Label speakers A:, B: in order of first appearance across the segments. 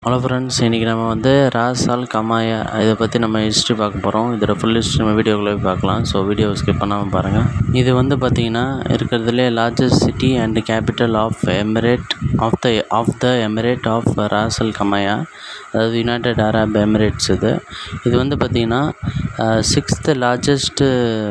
A: hello friends இன்றைக்கி நம்ம வந்து ராஸ் அல் கமாயா இதை பற்றி நம்ம ஹிஸ்ட்ரி பார்க்க போகிறோம் இதோட ஃபுல் ஹிஸ்ட்ரி நம்ம வீடியோக்குள்ளே போய் பார்க்கலாம் ஸோ வீடியோ ஸ்கிப் பண்ணாமல் பாருங்கள் இது வந்து பார்த்திங்கன்னா இருக்கிறதுலே largest city and capital of emirate of the of the emirate of Ras Al Khaimah அதாவது யுனைடெட் அரப் எமிரேட்ஸ் இது இது வந்து பார்த்திங்கன்னா sixth largest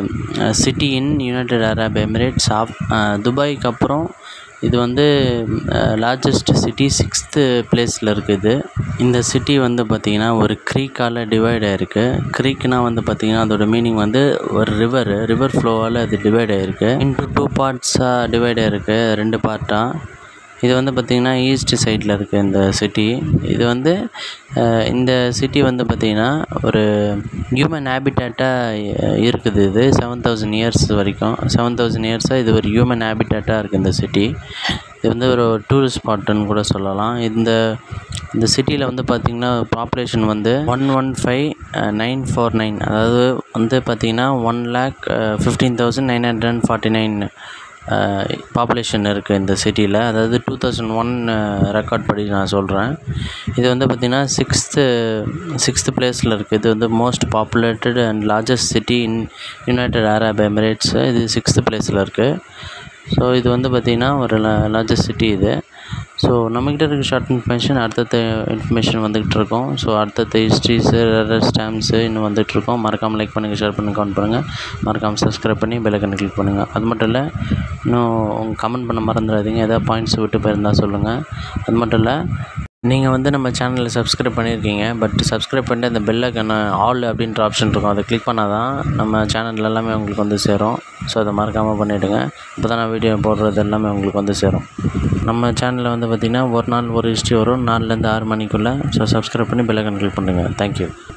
A: city in United Arab Emirates of துபாய்க்கு அப்புறம் இது வந்து லார்ஜஸ்ட் சிட்டி சிக்ஸ்த்து பிளேஸில் இருக்குது இந்த சிட்டி வந்து பார்த்திங்கன்னா ஒரு க்ரீக்கால் டிவைட் ஆகிருக்கு க்ரீக்னால் வந்து பார்த்திங்கன்னா அதோட மீனிங் வந்து ஒரு ரிவர் ரிவர் ஃப்ளோவால் அது டிவைட் ஆகிருக்கு இன்ட்டு டூ பார்ட்ஸாக டிவைட் ஆகிருக்கு ரெண்டு பார்ட்டாக இது வந்து பார்த்திங்கன்னா ஈஸ்ட் சைடில் இருக்குது இந்த சிட்டி இது வந்து இந்த சிட்டி வந்து பார்த்திங்கன்னா ஒரு ஹியூமன் ஹேபிட்டேட்டாக இருக்குது இது செவன் தௌசண்ட் இயர்ஸ் வரைக்கும் செவன் தௌசண்ட் இயர்ஸாக இது ஒரு ஹியூமன் ஹேபிட்டேட்டாக இருக்குது இந்த சிட்டி இது வந்து ஒரு டூரிஸ்ட் ஸ்பாட்டுன்னு கூட சொல்லலாம் இந்த இந்த சிட்டியில் வந்து பார்த்திங்கன்னா பாப்புலேஷன் வந்து one one five nine four nine அதாவது வந்து பார்த்திங்கன்னா one lakh fifteen thousand nine hundred and forty nine population இருக்குது இந்த சிட்டியில் அதாவது டூ தௌசண்ட் ஒன் ரெக்கார்ட் படி நான் சொல்கிறேன் இது வந்து பார்த்திங்கன்னா சிக்ஸ்த்து சிக்ஸ்த்து பிளேஸில் இருக்குது இது வந்து most populated and largest city in United Arab Emirates இது சிக்ஸ்த்து பிளேஸில் இருக்குது ஸோ இது வந்து பார்த்திங்கன்னா ஒரு லார்ஜஸ்ட் சிட்டி இது ஸோ நம்மக்கிட்ட இருக்க ஷார்ட் இன்ஃபர்மேஷன் அடுத்தடுத்த இன்ஃபர்மேஷன் வந்துகிட்டு இருக்கோம் ஸோ அடுத்தடுத்த ஹிஸ்ட்ரிஸு ரேரர் ஸ்டாம்ப்ஸு இன்னும் வந்துகிட்ருக்கோம் மறக்காமல் லைக் பண்ணுங்கள் ஷேர் பண்ணுங்கள் கமெண்ட் பண்ணுங்கள் மறக்காமல் சப்ஸ்கிரைப் பண்ணி பெல்லைக்கன் கிளிக் பண்ணுங்கள் அது மட்டும் இல்லை இன்னும் உங்கள் கமெண்ட் பண்ண மறந்துடாதீங்க எதாவது பாயிண்ட்ஸ் விட்டு போயிருந்தால் சொல்லுங்கள் அது மட்டும் இல்லை நீங்கள் வந்து நம்ம சேனலில் சப்ஸ்கிரைப் பண்ணியிருக்கீங்க பட் சப்ஸ்கிரைப் பண்ணிட்டு அந்த பெல்லைக்கான ஆல் அப்படின்ற ஆப்ஷன் இருக்கும் அதை கிளிக் பண்ணால் தான் நம்ம சேனல் எல்லாமே உங்களுக்கு வந்து சேரும் ஸோ அதை மறக்காமல் பண்ணிவிடுங்க இப்போ தான் நான் வீடியோ போடுறது எல்லாமே உங்களுக்கு வந்து சேரும் நம்ம சேனலில் வந்து பார்த்திங்கன்னா ஒரு நாள் ஒரு ஹிஸ்ட்ரி வரும் நாலுலேருந்து ஆறு மணிக்குள்ளே ஸோ சப்ஸ்கிரைப் பண்ணி பெல்லைக்கன் கிளிக் பண்ணுங்கள் தேங்க்யூ